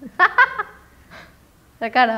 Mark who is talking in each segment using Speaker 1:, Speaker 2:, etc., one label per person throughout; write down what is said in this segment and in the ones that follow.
Speaker 1: ரெக்கார்டா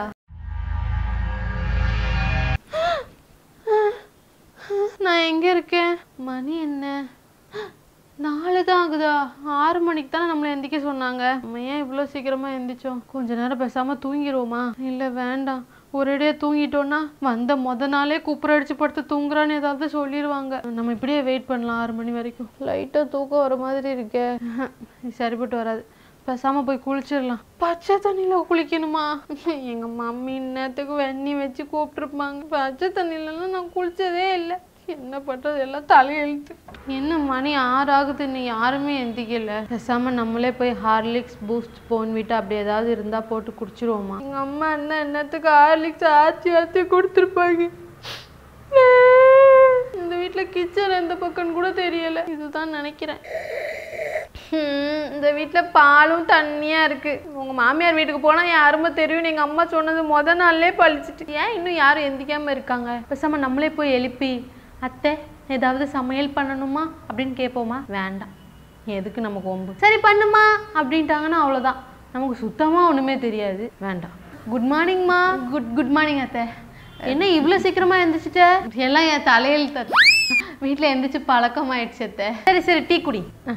Speaker 1: நான் எங்க இருக்கேன் மணி என்ன நாலு தான் ஆகுதா ஆறு மணிக்கு தானே நம்மளை எந்திக்க சொன்னாங்க நம்ம ஏன் இவ்வளோ சீக்கிரமா எந்திரிச்சோம் கொஞ்ச நேரம் பேசாம தூங்கிடுவோமா இல்லை வேண்டாம் ஒரேடியா தூங்கிட்டோன்னா வந்த முத நாளே குப்புற அடிச்சு படுத்து தூங்குறான்னு ஏதாவது சொல்லிடுவாங்க நம்ம இப்படியே வெயிட் பண்ணலாம் ஆறு மணி வரைக்கும் லைட்டாக தூக்கம் வர மாதிரி இருக்கே இது சரிப்பட்டு வராது பேசாம போய் குளிச்சிடலாம் பச்சை தண்ணியில குளிக்கணுமா எங்க மம்மி இன்னத்துக்கு வெண்ணி வச்சு கூப்பிட்டுருப்பாங்க பச்சை தண்ணியிலலாம் நான் குளிச்சதே இல்லை என்ன பண்றது எல்லாம் தலையெழுத்து என்ன மணி ஆறு ஆகுது இன்னும் யாருமே எந்திக்கல பேசாம நம்மளே போய் ஹார்லிக்ஸ் பூஸ்ட் போன்விட்டு அப்படி ஏதாவது இருந்தா போட்டு குடிச்சிருவோமா எங்க அம்மா என்ன என்னத்துக்கு ஹார்லிக்ஸ் ஆச்சி ஆச்சி கொடுத்துருப்பாங்க இந்த வீட்ல கிச்சன் எந்த பக்கம்னு கூட தெரியல இதுதான் நினைக்கிறேன் ஹம், இந்த வீட்ல பாலும் தண்ணியா இருக்கு உங்க மாமியார் வீட்டுக்கு போனா என் அருமை தெரியும் எங்க அம்மா சொன்னது முத நாள்லயே பழிச்சிட்டு ஏன் இன்னும் யாரும் எந்திக்காம இருக்காங்க பேசாம நம்மளே போய் எழுப்பி அத்தை ஏதாவது சமையல் பண்ணணுமா அப்படின்னு கேட்போமா வேண்டாம் எதுக்கு நமக்கு ஒம்பு சரி பண்ணுமா அப்படின்ட்டாங்கன்னா அவ்வளோதான் நமக்கு சுத்தமா ஒண்ணுமே தெரியாது வேண்டாம் குட் மார்னிங்மா குட் குட் மார்னிங் அத்தை என்ன இவ்வளோ சீக்கிரமா எந்திரிச்சிட்ட எல்லாம் என் தலையெழுத்து வீட்டில் எந்திரிச்சு பழக்கமாயிடுச்சு அத்தை சரி சரி டீ குடி ஆ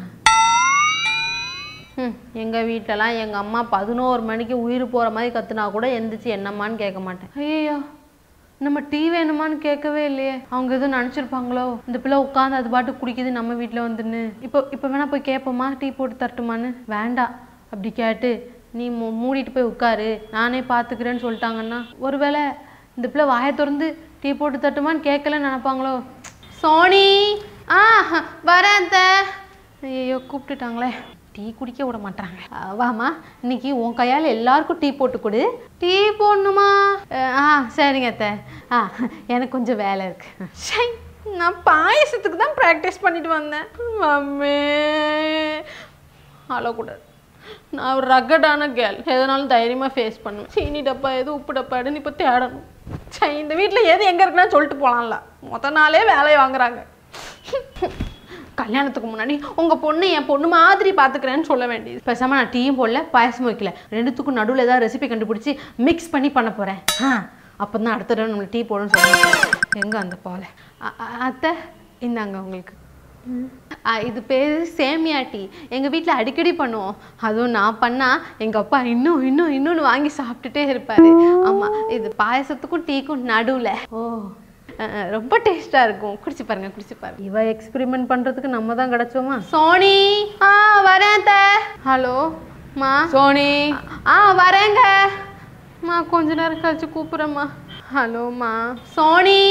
Speaker 1: ம் எங்கள் வீட்டிலலாம் எங்கள் அம்மா பதினோரு மணிக்கு உயிர் போகிற மாதிரி கத்துனா கூட எந்திரிச்சு என்னம்மான்னு கேட்க மாட்டேன் ஐயோ நம்ம டீ வேணுமான்னு கேட்கவே இல்லையே அவங்க எதுவும் நினச்சிருப்பாங்களோ இந்த பிள்ளை உட்காந்து அது பாட்டு குடிக்குது நம்ம வீட்டில் வந்துன்னு இப்போ இப்போ வேணா போய் கேட்போமா டீ போட்டு தரட்டுமான்னு வேண்டாம் அப்படி கேட்டு நீ மூ- மூடிட்டு போய் உட்காரு நானே பார்த்துக்கிறேன்னு சொல்லிட்டாங்கன்னா ஒருவேளை இந்த பிள்ளை வாயை திறந்து டீ போட்டு தட்டுமான்னு கேட்கலன்னு நினைப்பாங்களோ சோனி ஆ வரேன் அத்தை. ஐயோ கூப்பிட்டுட்டாங்களே டீ குடிக்க விட மாட்டாங்க வாமா இன்னைக்கு உன் கையால் எல்லாருக்கும் டீ போட்டு கொடு டீ போடணுமா அஹ், ஆ சரிங்க அத்தை ஆ எனக்கு கொஞ்சம் வேலை இருக்கு ஷை நான் பாயசத்துக்கு தான் ப்ராக்டிஸ் பண்ணிட்டு வந்தேன் மம்மே அழக்கூடாது நான் ஒரு ரகடான கேர்ள் எதனாலும் தைரியமாக ஃபேஸ் பண்ணுவேன் சீனி டப்பா எது உப்பு டப்பா எடுன்னு இப்போ தேடணும் சை இந்த வீட்டில் எது எங்கே இருக்குன்னா சொல்லிட்டு போகலாம்ல மொத்த நாளே வேலையை வாங்குறாங்க கல்யாணத்துக்கு முன்னாடி உங்க பொண்ணு என் பொண்ணு மாதிரி பாத்துக்கிறேன்னு சொல்ல வேண்டியது பேசாம நான் டீயும் போடல பாயசமும் வைக்கல ரெண்டுத்துக்கும் நடுவில் ஏதாவது ரெசிபி கண்டுபிடிச்சி மிக்ஸ் பண்ணி பண்ண போறேன் ஆ அப்பதான் அடுத்த தடவை நம்மளுக்கு டீ போடணும்னு சொல்லுவாங்க எங்க அந்த பாலை அ- அ- அத்தை இந்தாங்க உங்களுக்கு ஆ, இது பேர் சேமியா டீ எங்கள் வீட்டில் அடிக்கடி பண்ணுவோம் அதுவும் நான் பண்ணால் எங்கள் அப்பா இன்னும் இன்னும் இன்னொன்று வாங்கி சாப்பிட்டுட்டே இருப்பாரு ஆமாம் இது பாயசத்துக்கும் டீக்கும் நடுவில் ஓ அஹ், அஹ், ரொம்ப டேஸ்ட்டாக இருக்கும் குடிச்சு பாருங்க குடிச்சு பாருங்க இவ எக்ஸ்பெரிமெண்ட் பண்ணுறதுக்கு நம்ம தான் கிடச்சோமா சோனி ஆ வரேன் ஹலோ மா
Speaker 2: சோனி
Speaker 1: ஆ வரேங்க மா கொஞ்ச நேரம் கழிச்சு கூப்பிட்றேம்மா ஹலோம்மா சோனி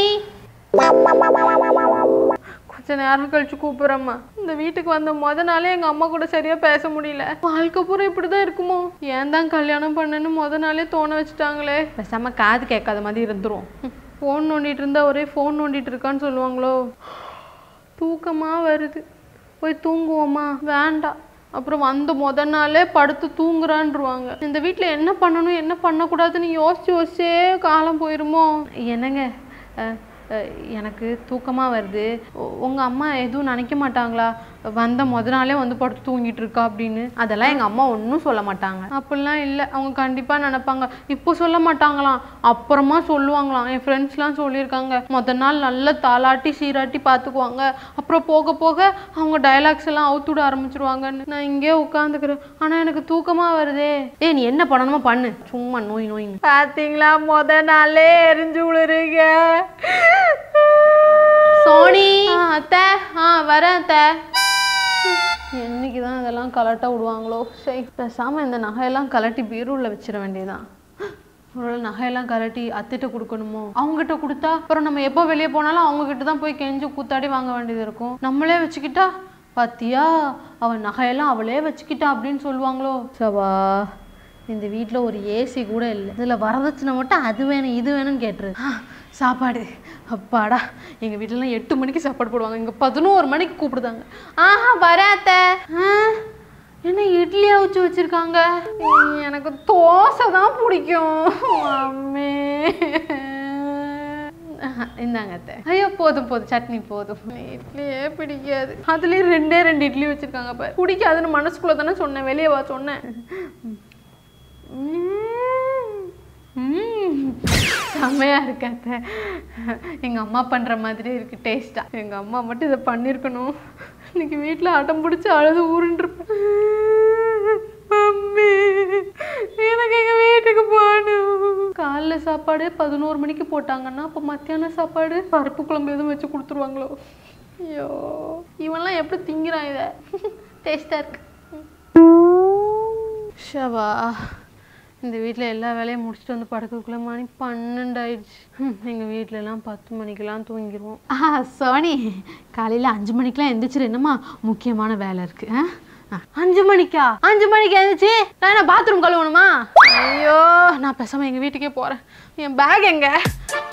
Speaker 1: கொஞ்ச நேரம் கழிச்சு கூப்பிட்றேம்மா இந்த வீட்டுக்கு வந்த முத நாளே எங்கள் அம்மா கூட சரியாக பேச முடியல வாழ்க்கை பூரா இப்படி தான் இருக்குமோ ஏன் தான் கல்யாணம் பண்ணேன்னு முத நாளே தோண வச்சுட்டாங்களே பேசாம காது கேட்காத மாதிரி இருந்துரும் ஃபோன் நோண்டிட்டு இருந்தா ஒரே ஃபோன் நோண்டிட்டு இருக்கான்னு சொல்லுவாங்களோ தூக்கமா வருது போய் தூங்குவோமா வேண்டாம் அப்புறம் வந்த முத நாளே படுத்து தூங்குறான்ருவாங்க இந்த வீட்டில் என்ன பண்ணணும் என்ன பண்ணக்கூடாதுன்னு யோசிச்சு யோசிச்சே காலம் போயிருமோ என்னங்க அஹ், அஹ், எனக்கு தூக்கமாக வருது உ- உங்க அம்மா எதுவும் நினைக்க மாட்டாங்களா வந்த முத நாளே வந்து படுத்து தூங்கிட்டு இருக்கா அப்படின்னு அதெல்லாம் எங்கள் அம்மா ஒன்றும் சொல்ல மாட்டாங்க அப்படிலாம் இல்லை அவங்க கண்டிப்பாக நினைப்பாங்க இப்போ சொல்ல மாட்டாங்களாம் அப்புறமா சொல்லுவாங்களாம் என் ஃப்ரெண்ட்ஸ்லாம் சொல்லியிருக்காங்க முத நாள் நல்லா தாளாட்டி சீராட்டி பார்த்துக்குவாங்க அப்புறம் போக போக அவங்க டயலாக்ஸ் எல்லாம் அவுத்துட ஆரம்பிச்சிருவாங்கன்னு நான் இங்கே உட்காந்துக்கிறேன் ஆனால் எனக்கு தூக்கமாக வருதே ஏய் நீ என்ன பண்ணணுமோ பண்ணு சும்மா நோய் நோயின்னு பார்த்தீங்களா முத நாளே எரிஞ்சு விழுறீங்க சோனி அத்தை ஆ வரேன் அத்தை என்னைக்கு தான் இதெல்லாம் கலட்ட விடுவாங்களோ சரி பேசாமல் இந்த நகையெல்லாம் கலட்டி பீரோவில் வச்சிட வேண்டியதுதான் ஒரு நகையெல்லாம் கலட்டி அத்திட்ட கொடுக்கணுமோ அவங்ககிட்ட கொடுத்தா அப்புறம் நம்ம எப்போ வெளியே போனாலும் அவங்க கிட்ட தான் போய் கெஞ்சி கூத்தாடி வாங்க வேண்டியது இருக்கும் நம்மளே வச்சுக்கிட்டா பாத்தியா அவன் நகையெல்லாம் அவளே வச்சுக்கிட்டா அப்படின்னு சொல்லுவாங்களோ சவா இந்த வீட்டில் ஒரு ஏசி கூட இல்லை இதில் வரதட்சணை மட்டும் அது வேணும் இது வேணும்னு கேட்டுரு ஆ, சாப்பாடு அப்பாடா எங்கள் வீட்டிலலாம் எட்டு மணிக்கு சாப்பாடு போடுவாங்க இங்கே பதினோரு மணிக்கு கூப்பிடுதாங்க ஆஹா வராத்த என்ன இட்லி அவிச்சு வச்சிருக்காங்க உம், எனக்கு தோசை தான் பிடிக்கும் அம்மே ஆஹா, இந்தாங்க அத்தை ஐயோ போதும் போதும் சட்னி போதும் இட்லியே பிடிக்காது அதுலேயும் ரெண்டே ரெண்டு இட்லி வச்சிருக்காங்க பாரு பிடிக்காதுன்னு மனசுக்குள்ள தானே சொன்னேன் வெளியே வா சொன்னேன் செம்மையா இருக்காத்த எங்க அம்மா பண்ற மாதிரி இருக்கு டேஸ்டா எங்க அம்மா மட்டும் இதை பண்ணிருக்கணும் இன்னைக்கு வீட்ல அடம் பிடிச்சி அழுது ஊருன்றிருப்பேன் மம்மி எனக்கு எங்க வீட்டுக்கு போகணும் காலைல சாப்பாடு பதினோரு மணிக்கு போட்டாங்கன்னா அப்போ மத்தியான சாப்பாடு பருப்பு குழம்பு எதுவும் வச்சு கொடுத்துருவாங்களோ ஐயோ இவன்லாம் எப்படி திங்கிறான் இதை டேஸ்டா இருக்கு ஷவா இந்த வீட்டில் எல்லா வேலையும் முடிச்சுட்டு வந்து படுக்கக்குள்ள மணி பன்னெண்டு ஆயிடுச்சு எங்கள் வீட்டிலலாம் பத்து மணிக்கெல்லாம் தூங்கிடுவோம்
Speaker 2: ஆ சோனி காலையில் அஞ்சு மணிக்கெலாம் எந்திரிச்சிரு என்னம்மா முக்கியமான வேலை இருக்கு ஆ? ஆ
Speaker 1: அஞ்சு மணிக்கா அஞ்சு மணிக்கு எழுந்துச்சு நான் என்ன பாத்ரூம் கழுவணுமா ஐயோ நான் பேசாமல் எங்கள் வீட்டுக்கே போகிறேன் என் பேக் எங்க